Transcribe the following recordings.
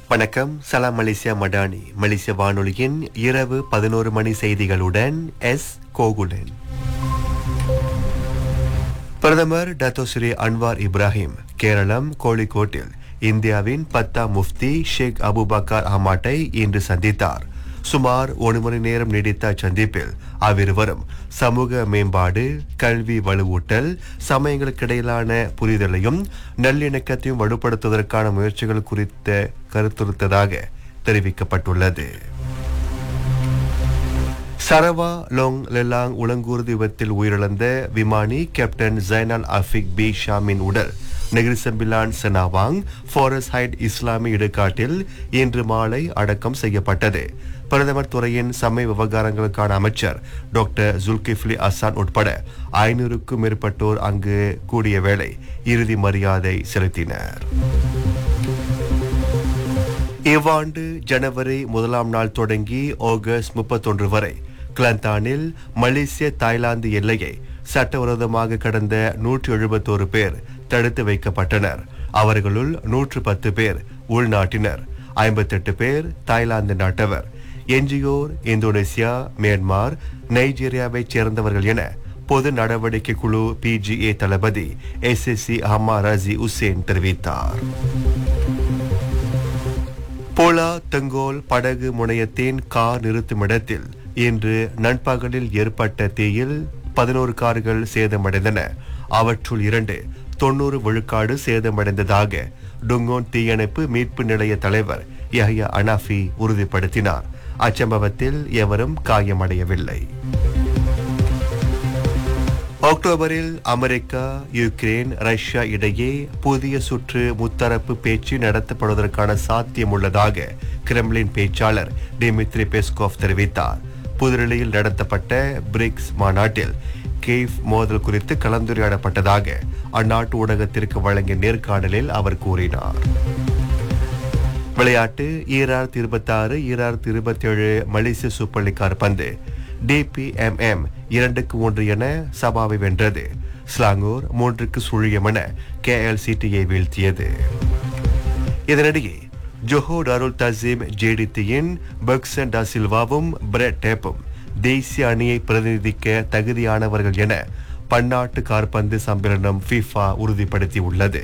வணக்கம் சலாம் மலேசியா மடானி மலேசிய வானொலியின் இரவு பதினோரு மணி செய்திகளுடன் எஸ் கோகுலன் பிரதமர் டத்தோஸ்ரீ அன்வார் இப்ராஹிம் கேரளம் கோழிக்கோட்டில் இந்தியாவின் பத்தாம் முஃப்தி ஷேக் அபுபக்கர் அஹ்மாட்டை இன்று சந்தித்தார் சுமார் ஒரு மணி நேரம் நீடித்த அச்சந்திப்பில் அவ்விருவரும் சமூக மேம்பாடு கல்வி வலுவூட்டல் சமயங்களுக்கிடையிலான புரிதலையும் நல்லிணக்கத்தையும் வலுப்படுத்துவதற்கான முயற்சிகள் குறித்த கருத்துருத்ததாக தெரிவிக்கப்பட்டுள்ளது சரவா லோங் லெலாங் உலங்கூர்தி விபத்தில் உயிரிழந்த விமானி கேப்டன் ஜைனல் அஃபிக் பி ஷாமின் உடல் நெகிரிசம்பிலான் செனாவாங் ஃபாரஸ்ட் ஹைட் இஸ்லாமிய இடுகாட்டில் இன்று மாலை அடக்கம் செய்யப்பட்டது பிரதமர் துறையின் சமய விவகாரங்களுக்கான அமைச்சர் டாக்டர் ஜுல்கிஃப்லி அசான் உட்பட ஐநூறுக்கும் மேற்பட்டோர் அங்கு கூடிய வேளை இறுதி மரியாதை செலுத்தினர் இவ்வாண்டு ஜனவரி முதலாம் நாள் தொடங்கி ஆகஸ்ட் முப்பத்தொன்று வரை கிளந்தானில் மலேசிய தாய்லாந்து எல்லையை சட்டவிரோதமாக கடந்த நூற்று எழுபத்தோரு பேர் தடுத்து வைக்கப்பட்டனர் அவர்களுள் நூற்று பத்து பேர் உள்நாட்டினர் ஐம்பத்தெட்டு பேர் தாய்லாந்து நாட்டவர் என்ஜிஓர் இந்தோனேசியா மியான்மார் நைஜீரியாவைச் சேர்ந்தவர்கள் என பொது நடவடிக்கை குழு பிஜிஏ தளபதி எஸ் எஸ் சி அஹமா ரசி உசேன் தெரிவித்தார் போலா தெங்கோல் படகு முனையத்தின் கார் நிறுத்துமிடத்தில் இன்று நண்பகலில் ஏற்பட்ட தீயில் பதினோரு கார்கள் சேதமடைந்தன அவற்றுள் இரண்டு தொண்ணூறு விழுக்காடு சேதமடைந்ததாக டுங்கோன் தீயணைப்பு மீட்பு நிலைய தலைவர் யஹ்யா அனாஃபி உறுதிப்படுத்தினார் அச்சம்பவத்தில் எவரும் காயமடையவில்லை அக்டோபரில் அமெரிக்கா யுக்ரைன் ரஷ்யா இடையே புதிய சுற்று முத்தரப்பு பேச்சு நடத்தப்படுவதற்கான சாத்தியம் உள்ளதாக கிரெம்லின் பேச்சாளர் டிமித்ரி பெஸ்கோவ் தெரிவித்தார் புதுடெல்லியில் நடத்தப்பட்ட பிரிக்ஸ் மாநாட்டில் கேவ் மோதல் குறித்து கலந்துரையாடப்பட்டதாக அந்நாட்டு ஊடகத்திற்கு வழங்கிய நேர்காணலில் அவர் கூறினார் விளையாட்டு ஈராயிரத்தி இருபத்தி ஆறு ஈராயிரத்தி இருபத்தி ஏழு மலேசிய சூப்பர் லீக் கால்பந்து டிபிஎம்எம் இரண்டுக்கு ஒன்று என சபாவை வென்றது ஸ்லாங்கூர் மூன்றுக்கு சுழியம் என கேஎல்சிடியை வீழ்த்தியது இதனிடையே ஜொஹோ டாருல் தசீம் ஜேடித்தியின் பக்சன் டா சில்வாவும் பிரெட் டேப்பும் தேசிய அணியை பிரதிநிதிக்க தகுதியானவர்கள் என பன்னாட்டு காற்பந்து சம்மேளனம் ஃபிஃபா உறுதிப்படுத்தியுள்ளது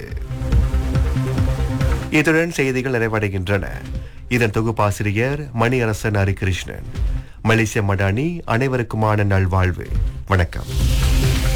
இத்துடன் செய்திகள் நிறைவடைகின்றன இதன் தொகுப்பாசிரியர் மணியரசன் ஹரிகிருஷ்ணன் மலேசிய மடானி அனைவருக்குமான நல்வாழ்வு வணக்கம்